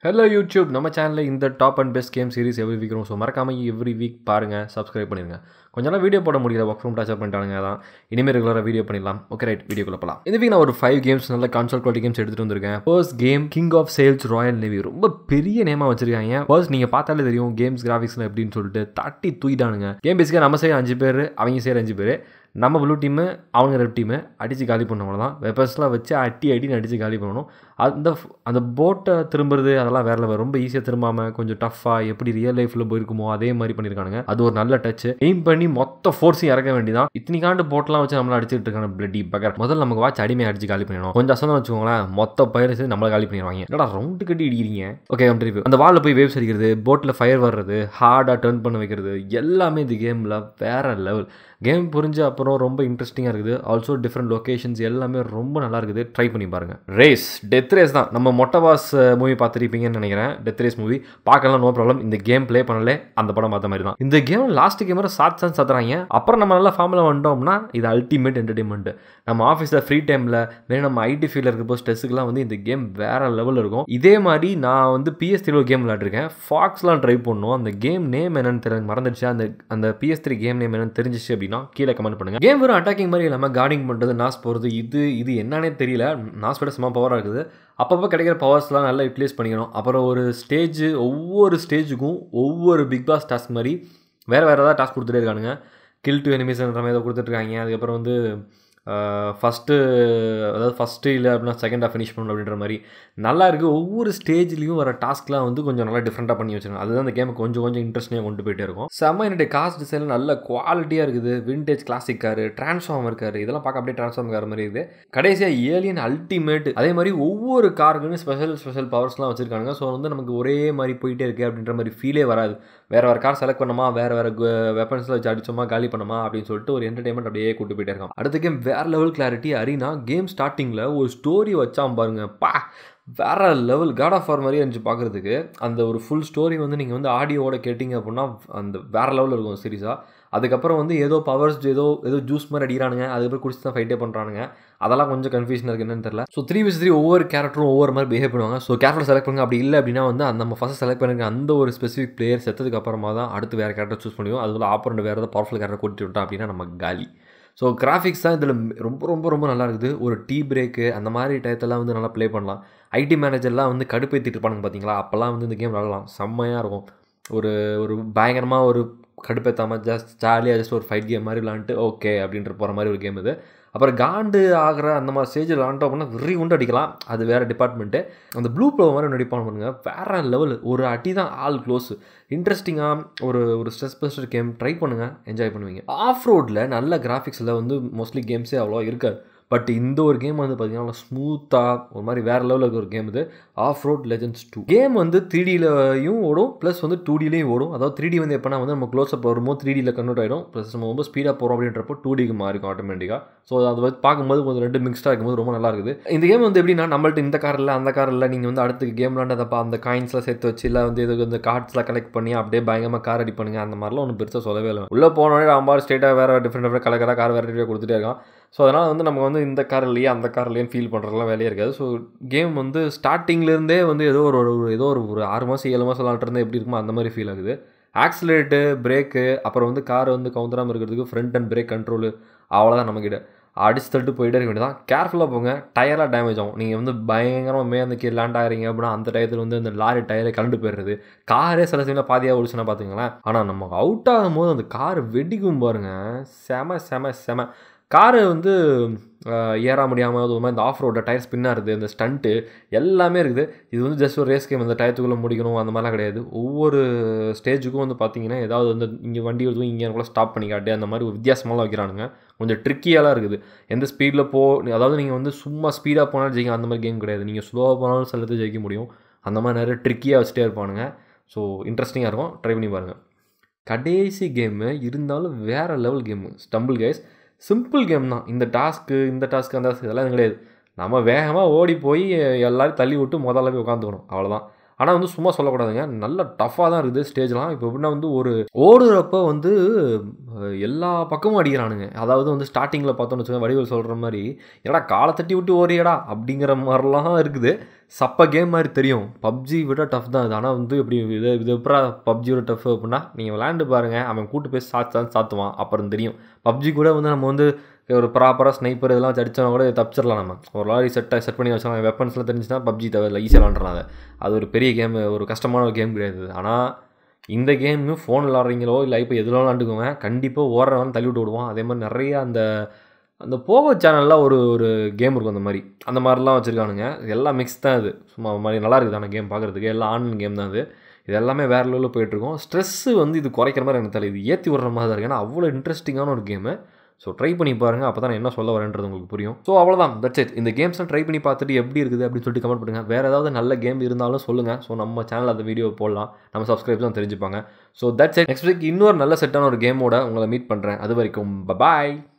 Hello YouTube நம்ம சேனலில் இந்த top and best game series every week so மறக்காமல் எவ்ரி வீக் பாருங்கள் சப்ஸ்கிரைப் பண்ணிடுங்க கொஞ்ச நாள் வீடியோ போட முடியல ஒர்க் ஃப்ரம் டாச்சர் பண்ணிட்டானுங்க அதான் இனிமேல் ரெகுலராக வீடியோ பண்ணிடலாம் ஓகே ரைட் வீடியோக்குள்ள போகலாம் இந்த வீக் நான் ஒரு ஃபைவ் கேம்ஸ் நல்ல கான்சோல் குவாலிட்டி கேம்ஸ் எடுத்துகிட்டு வந்திருக்கேன் first game King of Sails Royal Navy ரொம்ப பெரிய நேமாக வச்சிருக்காங்க ஃபர்ஸ்ட் நீங்கள் பார்த்தாலே தெரியும் கேம்ஸ் கிராஃபிக்ஸ்லாம் எப்படின்னு சொல்லிட்டு தட்டி தூக்கிட்டானுங்க கேம் பேசிக்காக நம்ம சைடு அஞ்சு பேர் அவங்க சைடு அஞ்சு பேர் நம்ம ப்ளூ டீமு அவங்க ரெட் டீமு அடித்து காலி பண்ணவங்க தான் வெப்பன்ஸ்லாம் வச்சு அட்டி அடின்னு அடித்து காலி பண்ணணும் அந்த அந்த போட்டை திரும்புறது அதெல்லாம் வேற level. ரொம்ப ஈஸியாக திரும்பாமல் கொஞ்சம் டஃப்பாக எப்படி ரியல் லைஃப்பில் போயிருக்குமோ அதே மாதிரி பண்ணியிருக்கானுங்க அது ஒரு நல்ல டச் எய்ம் பண்ணி மொத்த ஃபோர்ஸையும் இறக்க வேண்டியதான் இத்தனைக்காண்டு போட்லாம் வச்சு நம்மள அடிச்சிட்டு இருக்காங்க பிளட்டி பக்கர் முதல்ல நமக்கு வாட்ச் அடிமை அடிச்சு காலி பண்ணிடணும் கொஞ்சம் அசனம் வச்சுக்கோங்களேன் மொத்த பயிர் சேர்த்து நம்மளை காலி பண்ணிடுவாங்க என்னடா ரவுண்டு கட்டி இடிக்கிறீங்க ஓகே ரிவ்யூ அந்த வாலில் போய் வேவ்ஸ் அடிக்கிறது போட்டில் ஃபயர் வர்றது ஹார்டாக டர்ன் பண்ண வைக்கிறது எல்லாமே இந்த கேமில் வேற லெவல் கேம் புரிஞ்ச அப்புறம் ரொம்ப இன்ட்ரெஸ்டிங்காக இருக்குது ஆல்சோ டிஃப்ரெண்ட் லொக்கேஷன்ஸ் எல்லாமே ரொம்ப நல்லா இருக்குது ட்ரை பண்ணி பாருங்க ரேஸ் டெத் ரேஸ் தான் நம்ம மொட்டவாஸ் மூவி பார்த்துருப்பீங்கன்னு நினைக்கிறேன் டெத் ரேஸ் மூவி பார்க்கலாம் நோ ப்ராப்ளம் இந்த கேம் ப்ளே பண்ணலே அந்த படம் பார்த்த மாதிரி தான் இந்த கேம் லாஸ்ட் கேம் சாத் சான் சத்துறாங்க அப்புறம் நம்ம நல்லா ஃபார்மில் வந்துட்டோம்னா இது அல்டிமேட் என்டர்டைன்மெண்ட் நம்ம ஆஃபீஸில் ஃப்ரீ டைமில் வேணும் நம்ம ஐடி ஃபீல்டில் இருக்கப்போ ஸ்ட்ரெஸ்ஸுக்குலாம் வந்து இந்த கேம் வேற லெவலில் இருக்கும் இதே மாதிரி நான் வந்து பிஎஸ் த்ரீ கேம் விளாட்ருக்கேன் ஃபாக்ஸ்லாம் ட்ரை பண்ணோம் அந்த கேம் நேம் என்னன்னு தெரியல மறந்துடுச்சு அந்த அந்த பிஎஸ் த்ரீ கேம் நேம் என்னன்னு தெரிஞ்சிச்சு அப்படின்னா கீழே கமெண்ட் பண்ணுங்க கேம் வெறும் அட்டாக்கிங் மாதிரி இல்லாமல் கார்டிங் பண்ணுறது நாஸ் போகிறது இது இது என்னன்னே தெரியல நாஸ் விட சும்மா பவராக இருக்குது அப்பப்போ கிடைக்கிற பவர்ஸ்லாம் நல்லா யூட்டிலைஸ் பண்ணிக்கணும் அப்புறம் ஒரு ஸ்டேஜ் ஒவ்வொரு ஸ்டேஜுக்கும் ஒவ்வொரு பிக் பாஸ் டாஸ்க் மாதிரி வேறு வேறு ஏதாவது டாஸ்க் கொடுத்துட்டே இருக்கானுங்க கில் டு எனிமீஸ்ன்ற மாதிரி ஏதோ கொடுத்துட்ருக்காங்க அதுக்கப்புறம் வந்து ஃபஸ்ட்டு அதாவது ஃபஸ்ட்டு இல்லை அப்படின்னா செகண்டாக ஃபினிஷ் பண்ணணும் அப்படின்ற மாதிரி நல்லா இருக்குது ஒவ்வொரு ஸ்டேஜ்லேயும் வர டாஸ்க்லாம் வந்து கொஞ்சம் நல்லா டிஃப்ரெண்ட்டாக பண்ணி வச்சிருக்காங்க அதுதான் அந்த கேமை கொஞ்சம் கொஞ்சம் இன்ட்ரெஸ்டிங்காக கொண்டு போயிட்டே இருக்கும் செம்ம என்னுடைய காஸ்ட் டிசைன் நல்ல குவாலிட்டியாக இருக்குது விண்டேஜ் கிளாசிக் காரு டிரான்ஸ்ஃபார்ம் இருக்காரு இதெல்லாம் பார்க்க அப்படியே டிரான்ஸ்ஃபார்ம் கார் மாதிரி இருக்குது கடைசியாக ஏலியன் அல்டிமேட் அதே மாதிரி ஒவ்வொரு காருக்குன்னு ஸ்பெஷல் ஸ்பெஷல் பவர்ஸ்லாம் வச்சிருக்காங்க ஸோ வந்து நமக்கு ஒரே மாதிரி போயிட்டே இருக்குது அப்படின்ற மாதிரி ஃபீலே வராது வேறு வேறு கார் செலக்ட் பண்ணோமா வேறு வேறு வெப்பன்ஸில் வச்சு அடிச்சோமா காலி பண்ணோமா அப்படின்னு சொல்லிட்டு ஒரு என்டர்டைன்மெண்ட் அப்படியே கூட்டு போயிட்டே இருக்கான் அடுத்த கேம் வேற லெவல் கிளாரிட்டி அரினா கேம் ஸ்டார்டிங்கில் ஒரு ஸ்டோரி வச்சான் பாருங்க பா வேற லெவல் காட் ஆஃப் வார் மாதிரியே இருந்துச்சு பார்க்குறதுக்கு அந்த ஒரு ஃபுல் ஸ்டோரி வந்து நீங்கள் வந்து ஆடியோவோட கேட்டிங்க அப்படின்னா அந்த வேற லெவலில் இருக்கும் சீரியஸாக அதுக்கப்புறம் வந்து ஏதோ பவர்ஸ் ஏதோ ஏதோ ஜூஸ் மாதிரி அடிக்கிறானுங்க அதுக்கப்புறம் குடிச்சு தான் ஃபைட்டே பண்ணுறானுங்க அதெல்லாம் கொஞ்சம் கன்ஃபியூஷன் இருக்குது என்னன்னு தெரியல ஸோ த்ரீ விஸ் த்ரீ ஒவ்வொரு கேரக்டரும் ஒவ்வொரு மாதிரி பிஹேவ் பண்ணுவாங்க ஸோ கேரக்டர் செலக்ட் பண்ணுங்க அப்படி இல்லை அப்படின்னா வந்து அந்த நம்ம ஃபஸ்ட் செலக்ட் பண்ணிருக்க அந்த ஒரு ஸ்பெசிஃபிக் பிளேயர் செத்ததுக்கு அப்புறமா தான் அடுத்து வேறு கேரக்டர் சூஸ் பண்ணுவோம் அதுக்குள்ள ஆப்பரண்ட் வேறு ஏதாவது பவர்ஃபுல் கேரக்டர் கூட்டிட்டு விட்டோம் அப்படின்னா நம்ம காலி ஸோ கிராஃபிக்ஸ் தான் இதில் ரொம்ப ரொம்ப ரொம்ப நல்லா இருக்குது ஒரு டீ பிரேக்கு அந்த மாதிரி டயத்தெல்லாம் வந்து நல்லா ப்ளே பண்ணலாம் ஐடி மேனேஜர்லாம் வந்து கடுப்பேற்றிட்டு இருப்பானுங்க பார்த்தீங்களா அப்போல்லாம் வந்து இந்த கேம் விளாடலாம் செம்மையாக இருக்கும் ஒரு ஒரு பயங்கரமாக ஒரு கடுப்பேற்றாமல் ஜஸ்ட் ஜாலியாக ஜஸ்ட் ஒரு ஃபைட் கேம் மாதிரி விளாண்டுட்டு ஓகே அப்படின்ற போகிற மாதிரி ஒரு கேம் இது அப்புறம் காண்டு ஆகிற அந்த மாதிரி ஸ்டேஜில் விளாண்டோம் அப்படின்னா வெறி உண்டு அடிக்கலாம் அது வேறு டிபார்ட்மெண்ட்டு அந்த ப்ளூ ப்ளோ மாதிரி நடிப்பான் பண்ணுங்க வேறு லெவல் ஒரு அடி தான் ஆல் க்ளோஸ் இன்ட்ரெஸ்டிங்காக ஒரு ஒரு ஸ்ட்ரெஸ் பஸ்டர் கேம் ட்ரை பண்ணுங்கள் என்ஜாய் பண்ணுவீங்க ஆஃப் ரோடில் நல்ல கிராஃபிக்ஸில் வந்து மோஸ்ட்லி கேம்ஸே அவ்வளோ இருக்காது பட் இந்த ஒரு கேம் வந்து பார்த்தீங்கன்னா ஸ்மூத்தாக ஒரு மாதிரி வேறு லெவலில் இருக்க ஒரு கேம் இது Off Road Legends two game வந்து த்ரீ டிலையும் ஓடும் ப்ளஸ் வந்து டூ டிலையும் ஓடும் அதாவது த்ரீ டி வந்து எப்போனா வந்து நம்ம க்ளோஸ் அப் வரும்போது த்ரீ டியில் கன்வெர்ட் ஆகிடும் ப்ளஸ் நம்ம ரொம்ப ஸ்பீடாக போகிறோம் அப்படின்றப்போ டூ டிக்கு மாறிக்கும் ஆட்டோமேட்டிக்காக ஸோ அதை வந்து பார்க்கும்போது கொஞ்சம் ரெண்டு மிக்ஸ்டாக இருக்கும்போது ரொம்ப நல்லா இருக்குது இந்த கேம் வந்து எப்படின்னா நம்மள்ட்ட இந்த கார் இல்லை அந்த கார் இல்லை நீங்கள் வந்து அடுத்த கேம் விளாண்டதப்போ அந்த காயின்ஸ்லாம் சேர்த்து வச்சு இல்லை வந்து இது இந்த கார்ட்ஸ்லாம் கலெக்ட் பண்ணி அப்படியே பயங்கரமாக கார் அடி பண்ணுங்க அந்த மாதிரிலாம் ஒன்றும் பெருசாக சொல்லவே இல்லை உள்ளே போனோடனே அம்பார் ஸ்டேட்டாக வேறு different different colour colour car வேறு கொடுத்துட்டே இருக்கான் ஸோ அதனால் வந்து நமக்கு வந்து இந்த கார் இல்லையே அந்த கார் இல்லையே ஃபீல் பண்ணுறதுலாம் வேலையே இருக்காது ஸோ கேம் வந்து ஸ்டார்டிங்லேருந்தே வந்து ஏதோ ஒரு ஒரு ஏதோ ஒரு ஒரு ஆறு மாதம் ஏழு மாதம் விளாண்டுருந்தா எப்படி இருக்குமோ அந்த மாதிரி ஃபீல் ஆகுது ஆக்சிலேட்டு பிரேக்கு அப்புறம் வந்து கார் வந்து கவுந்தராமல் இருக்கிறதுக்கு ஃப்ரண்ட் அண்ட் பிரேக் கண்ட்ரோலு அவ்வளோதான் நம்மக்கிட்ட அடிச்சு தட்டு போயிட்டே இருக்க வேண்டியதான் கேர்ஃபுல்லாக போங்க டயராக டேமேஜ் ஆகும் நீங்கள் வந்து பயங்கரமாக மே அந்த கீழே லேண்ட் ஆகிறீங்க அப்படின்னா அந்த டயத்தில் வந்து அந்த லாரி டயரை கலண்டு போயிடுறது காரே சில சமயம் பாதியாக ஒழிச்சுனா பார்த்துங்களேன் ஆனால் நம்ம அவுட் ஆகும் போது அந்த கார் வெடிக்கும் பாருங்க செம செம செம காரு வந்து ஏற முடியாமல் ஒரு மாதிரி இந்த ஆஃப் ரோட டயர் ஸ்பின்னாக இருக்குது இந்த ஸ்டண்ட்டு எல்லாமே இருக்குது இது வந்து ஜஸ்ட் ஒரு ரேஸ் கேம் அந்த டயத்துக்குள்ளே முடிக்கணும் அந்த மாதிரிலாம் கிடையாது ஒவ்வொரு ஸ்டேஜுக்கும் வந்து பார்த்தீங்கன்னா ஏதாவது வந்து இங்கே வண்டி வருதும் இங்கே கூட ஸ்டாப் பண்ணி காட்டு அந்த மாதிரி ஒரு வித்தியாசமாலாம் வைக்கிறானுங்க கொஞ்சம் ட்ரிக்கியாலாம் இருக்குது எந்த ஸ்பீடில் போ அதாவது நீங்கள் வந்து சும்மா ஸ்பீடாக போனாலும் ஜெயிக்க அந்த மாதிரி கேம் கிடையாது நீங்கள் ஸ்லோவாக போனாலும் சிலது ஜெயிக்க முடியும் அந்த மாதிரி நிறைய ட்ரிக்கியாக வச்சுட்டே இருப்பானுங்க ஸோ இன்ட்ரெஸ்டிங்காக இருக்கும் ட்ரை பண்ணி பாருங்கள் கடைசி கேமு இருந்தாலும் வேறு level game Stumble Guys simple game தான் இந்த டாஸ்க்கு இந்த டாஸ்க்கு அந்த டாஸ்க் இதெல்லாம் கிடையாது நம்ம வேகமாக ஓடி போய் எல்லாரும் தள்ளி விட்டு முதல்ல போய் உட்காந்துக்கணும் அவ்வளோதான் ஆனால் வந்து சும்மா சொல்லக்கூடாதுங்க நல்ல டஃப்பாக தான் இருக்குது ஸ்டேஜ்லாம் இப்போ எப்படின்னா வந்து ஒரு ஓடுறப்ப வந்து அஹ், எல்லா பக்கமும் அடிக்கிறானுங்க அதாவது வந்து ஸ்டார்டிங்கில் பார்த்தோன்னு வச்சுக்கோங்க வடிவல் சொல்கிற மாதிரி எடா காலை தட்டி விட்டு ஓரியடா அப்படிங்கிற மாதிரிலாம் இருக்குது சப்ப கேம் மாதிரி தெரியும் பப்ஜி விட டஃப் தான் இது ஆனால் வந்து எப்படி இது இது எப்படா பப்ஜியோட டஃப் அப்படின்னா நீங்கள் விளையாண்டு பாருங்கள் அவன் கூட்டு போய் சாத்து சாத்துவான் அப்புறம் தெரியும் பப்ஜி கூட வந்து நம்ம வந்து ஒரு ப்ராப்பராக ஸ்னைப்பர் இதெல்லாம் வச்சு அடிச்சோன்னா கூட தப்பிச்சிடலாம் நம்ம ஒரு லாரி செட்டை செட் பண்ணி வச்சோம் வெப்பன்ஸ்லாம் தெரிஞ்சுன்னா பப்ஜி தேவையில்லை ஈஸியாக விளாண்டுறான் அதை அது ஒரு பெரிய கேம் ஒரு கஷ்டமான ஒரு கேம் கிடையாது ஆனால் இந்த கேமு ஃபோன் விளாட்றீங்களோ இல்லை இப்போ எதில் விளாண்டுக்கோங்க கண்டிப்பாக ஓடுறவன் தள்ளி விட்டு விடுவான் அதே மாதிரி நிறைய அந்த அந்த போகோ சேனலில் ஒரு ஒரு கேம் இருக்கும் அந்த மாதிரி அந்த மாதிரிலாம் வச்சுருக்கானுங்க எல்லாம் மிக்ஸ் தான் இது சும்மா ஒரு மாதிரி நல்லா இருக்குது அந்த கேம் பார்க்குறதுக்கு எல்லாம் ஆன்லைன் கேம் தான் இது இது எல்லாமே வேறு லெவலில் போயிட்டுருக்கோம் ஸ்ட்ரெஸ்ஸு வந்து இது குறைக்கிற மாதிரி எனக்கு தெரியல இது ஏற்றி விடுற மாதிரி தான் இருக்குது ஏன்னா அவ்வளோ இன்ட்ரெஸ்டிங்கான ஒரு கேமு ஸோ ட்ரை பண்ணி பாருங்கள் அப்போ தான் நான் என்ன சொல்ல வரேன்றது உங்களுக்கு புரியும் ஸோ அவ்வளோதான் தட்ஸ் இட் இந்த கேம்ஸ்லாம் ட்ரை பண்ணி பார்த்துட்டு எப்படி இருக்குது அப்படின்னு சொல்லிட்டு கமெண்ட் பண்ணுங்கள் வேறு ஏதாவது நல்ல கேம் இருந்தாலும் சொல்லுங்கள் ஸோ நம்ம சேனல் அந்த வீடியோ போடலாம் நம்ம சப்ஸ்கிரைப் தான் தெரிஞ்சுப்பாங்க so that's it next week இன்னொரு நல்ல செட்டான ஒரு கேமோட உங்களை மீட் பண்ணுறேன் அது வரைக்கும் பாய்